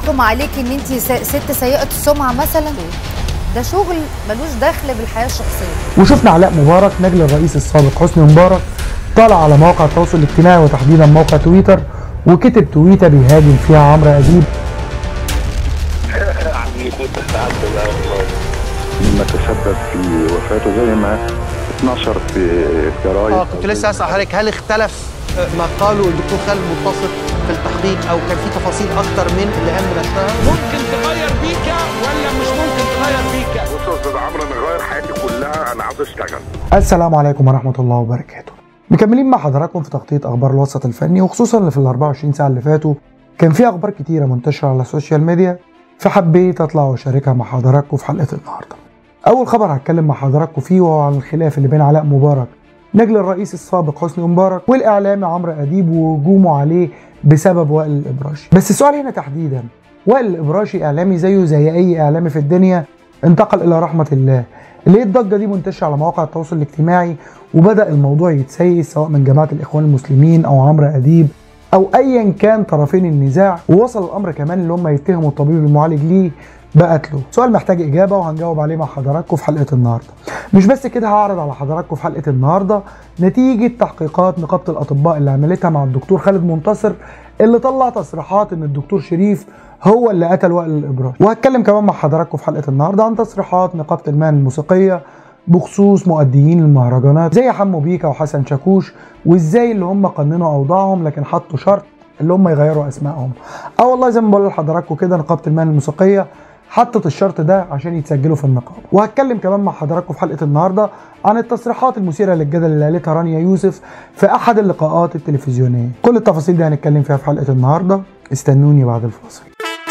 يتهم عليك ان انت ست سيئه السمعه مثلا ده شغل ملوش دخل بالحياه الشخصيه وشفنا علاء مبارك نجل الرئيس السابق حسني مبارك طلع على مواقع التواصل الاجتماعي وتحديدا موقع تويتر وكتب تويته بيهاجم فيها عمرو اديب يعني كنت سعدت بقى والله مما تسبب في وفاته زي ما اتنشر في جرايد اه كنت لسه اسال حضرتك هل اختلف ما قاله الدكتور خالد منتصر في التحقيق او كان في تفاصيل اكتر من اللي قام بنشرها ممكن تغير بيكا ولا مش ممكن تغير بيكا بص يا استاذ عمرو انا غير حياتي كلها انا عاوز اشتغل السلام عليكم ورحمه الله وبركاته مكملين مع حضراتكم في تغطيه اخبار الوسط الفني وخصوصا اللي في ال 24 ساعه اللي فاتوا كان في اخبار كتيره منتشره على السوشيال ميديا فحبيت اطلع واشاركها مع حضراتكم في حلقه النهارده اول خبر هتكلم مع حضراتكم فيه وهو عن الخلاف اللي بين علاء مبارك نجل الرئيس السابق حسني مبارك والاعلامي عمرو اديب وهجومه عليه بسبب وائل الابراشي بس السؤال هنا تحديدا وائل الابراشي اعلامي زيه زي اي اعلامي في الدنيا انتقل الى رحمه الله ليه الضجه دي منتشره على مواقع التواصل الاجتماعي وبدا الموضوع يتسيس سواء من جماعه الاخوان المسلمين او عمرو اديب او ايا كان طرفين النزاع ووصل الامر كمان اللي هم يتهموا الطبيب المعالج ليه بقت له سؤال محتاج اجابه وهنجاوب عليه مع حضراتكم في حلقه النهارده مش بس كده هعرض على حضراتكم في حلقه النهارده نتيجه تحقيقات نقابه الاطباء اللي عملتها مع الدكتور خالد منتصر اللي طلع تصريحات ان الدكتور شريف هو اللي قتل وائل الابراج وهتكلم كمان مع حضراتكم في حلقه النهارده عن تصريحات نقابه المهن الموسيقيه بخصوص مؤديين المهرجانات زي حمو بيكا وحسن شاكوش وازاي اللي هم قننوا اوضاعهم لكن حطوا شرط اللي هم يغيروا اسمائهم اه والله زي ما بقول لحضراتكم كده نقابه المهن الموسيقيه حطت الشرط ده عشان يتسجلوا في النقابه وهتكلم كمان مع حضراتكم في حلقه النهارده عن التصريحات المثيره للجدل اللي قالتها رانيا يوسف في احد اللقاءات التلفزيونيه كل التفاصيل دي هنتكلم فيها في حلقه النهارده استنوني بعد الفاصل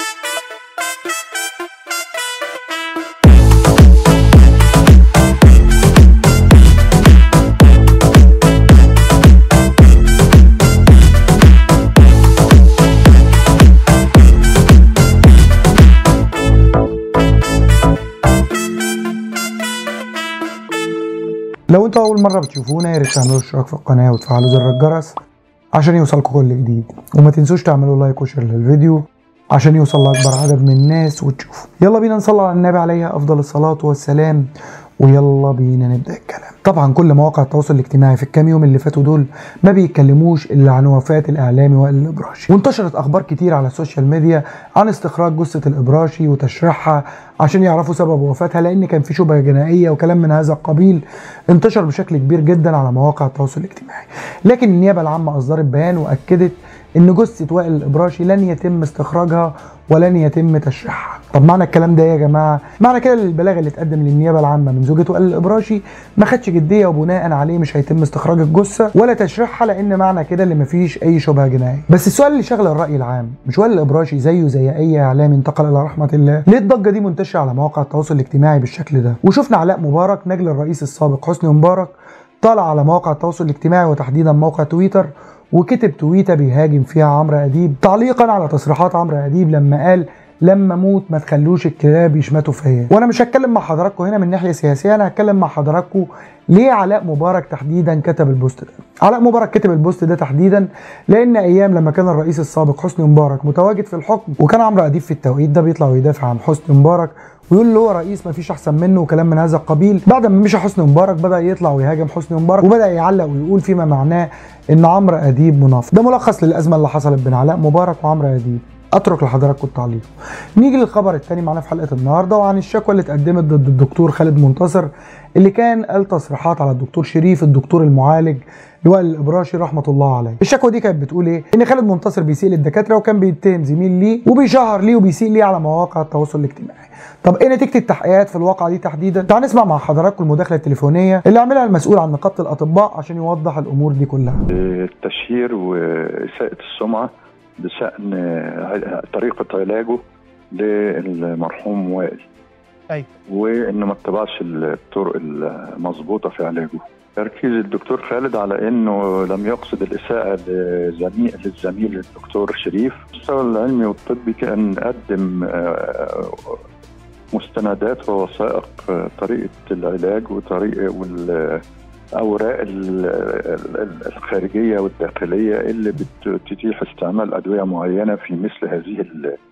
لو انتوا اول مره بتشوفونا يا ريت تعملوا اشتراك في القناه وتفعلوا زر الجرس عشان يوصلكم كل جديد وما تنسوش تعملوا لايك وشير للفيديو عشان يوصل لاكبر عدد من الناس وتشوفوا يلا بينا نصلي على النبي عليه افضل الصلاه والسلام ويلا بينا نبدا الكلام طبعا كل مواقع التواصل الاجتماعي في الكام يوم اللي فاتوا دول ما بيتكلموش الا عن وفاه الاعلامي وائل الابراشي وانتشرت اخبار كتير على السوشيال ميديا عن استخراج جثه الابراشي وتشريحها عشان يعرفوا سبب وفاتها لان كان في شبهه جنائيه وكلام من هذا القبيل انتشر بشكل كبير جدا على مواقع التواصل الاجتماعي لكن النيابه العامه اصدرت بيان واكدت ان جثه وائل الابراشي لن يتم استخراجها ولن يتم تشريحها طب معنى الكلام ده ايه يا جماعه معنى كده البلاغ اللي اتقدم للنيابه العامه من زوجة وائل الابراشي ما خدش جديه وبناء عليه مش هيتم استخراج الجثه ولا تشريحها لان معنى كده اللي مفيش اي شبهه جنائيه بس السؤال اللي شغل الراي العام مش وائل الابراشي زيه زي اي اعلامي انتقل الى رحمه الله ليه الضجه دي منتشره على مواقع التواصل الاجتماعي بالشكل ده وشفنا علاء مبارك نجل الرئيس السابق حسني مبارك طلع على مواقع التواصل الاجتماعي وتحديدا موقع تويتر وكتب تويته بيهاجم فيها عمرو اديب تعليقا على تصريحات عمرو اديب لما قال لما اموت ما تخلوش الكلاب يشمتوا فيا وانا مش هتكلم مع حضراتكم هنا من ناحيه سياسيه انا هتكلم مع حضراتكم ليه علاء مبارك تحديدا كتب البوست ده علاء مبارك كتب البوست ده تحديدا لان ايام لما كان الرئيس السابق حسني مبارك متواجد في الحكم وكان عمرو اديب في التوقيت ده بيطلع ويدافع عن حسني مبارك ويقول له هو رئيس ما فيش احسن منه وكلام من هذا القبيل بعد ما مشى حسني مبارك بدا يطلع ويهاجم حسني مبارك وبدا يعلق ويقول فيما معناه ان عمرو اديب منافق ده ملخص للازمه اللي حصلت بين علاء مبارك وعمرو اديب اترك لحضراتكم التعليق نيجي للخبر الثاني معانا في حلقه النهارده وعن الشكوى اللي اتقدمت ضد الدكتور خالد منتصر اللي كان قال تصريحات على الدكتور شريف الدكتور المعالج لوائل الابراشي رحمه الله عليه الشكوى دي كانت بتقول ايه ان خالد منتصر بيسيء للدكاتره وكان بيتهم زميل ليه وبيشهر ليه وبيسيء ليه على مواقع التواصل الاجتماعي طب ايه نتيجه التحقيقات في الواقعه دي تحديدا تعال نسمع مع حضراتكم المداخله التليفونيه اللي عملها المسؤول عن نقابه الاطباء عشان يوضح الامور دي كلها التشهير واساءه السمعه بشان طريقه علاجه للمرحوم وائل ايوه وانه ما اتبعش الطرق المظبوطه في علاجه تركيز الدكتور خالد على انه لم يقصد الاساءه لزميل للزميل الدكتور شريف المستوى العلمي والطبي كان قدم مستندات ووثائق طريقه العلاج وطريقه والاوراق الخارجيه والداخليه اللي بتتيح استعمال ادويه معينه في مثل هذه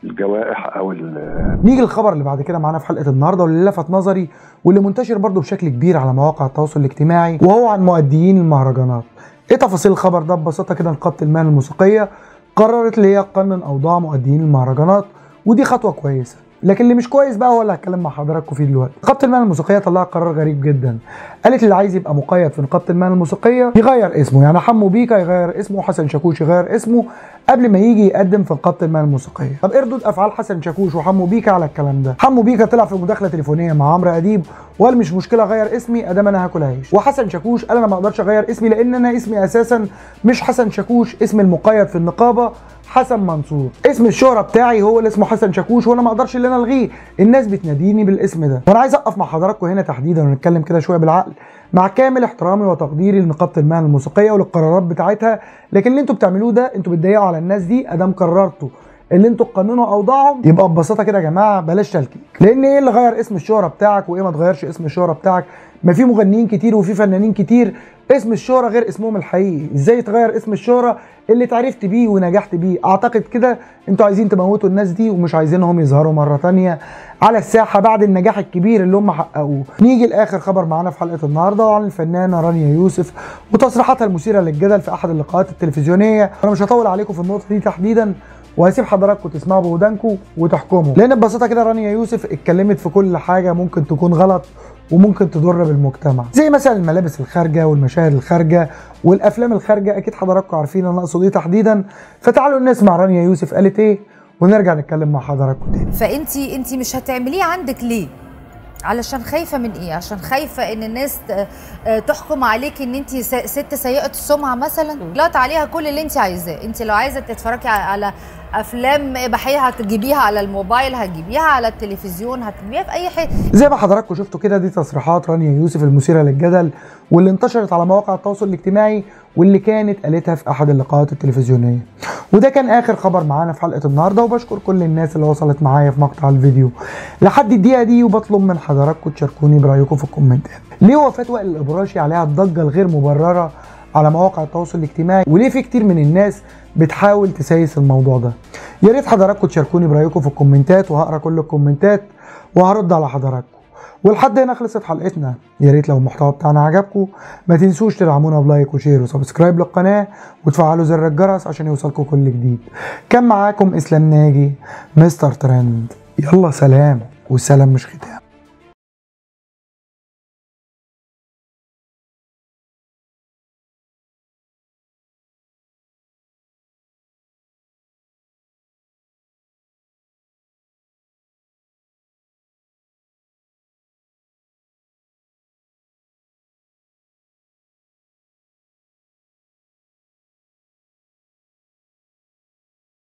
الجوائح او ال- نيجي للخبر اللي بعد كده معانا في حلقه النهارده واللي لفت نظري واللي منتشر برضه بشكل كبير على مواقع التواصل الاجتماعي وهو عن مؤديين المهرجانات ايه تفاصيل الخبر ده ببساطه كده نقابه المهن الموسيقيه قررت اللي هي تقنن اوضاع مؤديين المهرجانات ودي خطوه كويسه لكن اللي مش كويس بقى هو اللي هتكلم مع حضراتكم فيه دلوقتي نقابه المهن الموسيقيه طلعت قرار غريب جدا قالت اللي عايز يبقى مقيد في نقابه المهن الموسيقيه يغير اسمه يعني حمو بيكا يغير اسمه وحسن شاكوش يغير اسمه قبل ما يجي يقدم في نقابه المهن الموسيقيه طب ايه ردود افعال حسن شاكوش وحمو بيكا على الكلام ده حمو بيكا طلع في مداخله تليفونيه مع عمرو اديب وقال مش مشكله اغير اسمي ادام انا هاكل عيش وحسن شاكوش قال انا ما اقدرش اغير اسمي لان انا اسمي اساسا مش حسن شاكوش اسم المقيد في النقابه حسن منصور اسم الشهره بتاعي هو اللي اسمه حسن شاكوش وانا ما اقدرش ان انا الغيه الناس بتناديني بالاسم ده وانا عايز اقف مع حضراتكم هنا تحديدا ونتكلم كده شويه بالعقل مع كامل احترامي وتقديري لنقابه المهن الموسيقيه وللقرارات بتاعتها لكن اللي انتوا بتعملوه ده انتوا بتضيقوا على الناس دي ادام قررتوا اللي انتوا تقننوا اوضاعهم يبقى ببساطه كده يا جماعه بلاش تلكيك لان ايه اللي غير اسم الشهره بتاعك وايه ما تغيرش اسم الشهره بتاعك ما في مغنيين كتير وفي فنانين كتير اسم الشهره غير اسمهم الحقيقي ازاي تغير اسم الشهره اللي اتعرفت بيه ونجحت بيه اعتقد كده انتوا عايزين تموتوا الناس دي ومش عايزينهم يظهروا مره تانية على الساحه بعد النجاح الكبير اللي هم حققوه نيجي لاخر خبر معانا في حلقه النهارده وعن الفنانه رانيا يوسف وتصريحاتها المثيره للجدل في احد اللقاءات التلفزيونيه انا مش هطول عليكم في النقطه دي تحديدا وهسيب حضراتكم تسمعوا بودانكم وتحكموا لان ببساطه كده رانيا يوسف اتكلمت في كل حاجه ممكن تكون غلط وممكن تضر بالمجتمع زي مثلا الملابس الخارجه والمشاهد الخارجه والافلام الخارجه اكيد حضراتكم عارفين انا اقصد ايه تحديدا فتعالوا نسمع رانيا يوسف قالت ايه ونرجع نتكلم مع حضراتكم تاني فانت انت مش هتعمليه عندك ليه علشان خايفه من ايه عشان خايفه ان الناس ت- آه، تحكم عليك ان انت س- ست سيئه السمعه مثلا لا عليها كل اللي انت عايزاه انت لو عايزه تتفرجي ع- على افلام اباحيه هتجيبيها على الموبايل هتجيبيها على التلفزيون هتجيبيها في اي حته زي ما حضراتكم شفتوا كده دي تصريحات رانيا يوسف المثيره للجدل واللي انتشرت على مواقع التواصل الاجتماعي واللي كانت قالتها في احد اللقاءات التلفزيونيه وده كان اخر خبر معانا في حلقه النهارده وبشكر كل الناس اللي وصلت معايا في مقطع الفيديو لحد الدقيقه دي وبطلب من حضراتكم تشاركوني برايكم في الكومنتات ليه وفاه وائل الابراشي عليها الضجه الغير مبرره على مواقع التواصل الاجتماعي وليه في كتير من الناس بتحاول تسيس الموضوع ده يا ريت حضراتكم تشاركوني برايكم في الكومنتات وهقرا كل الكومنتات وهرد على حضراتكم ولحد هنا خلصت حلقتنا يا ريت لو المحتوى بتاعنا عجبكم ما تنسوش تدعمونا بلايك وشير وسبسكرايب للقناه وتفعلوا زر الجرس عشان يوصلكم كل جديد كان معاكم اسلام ناجي مستر ترند يلا سلام والسلام مش ختام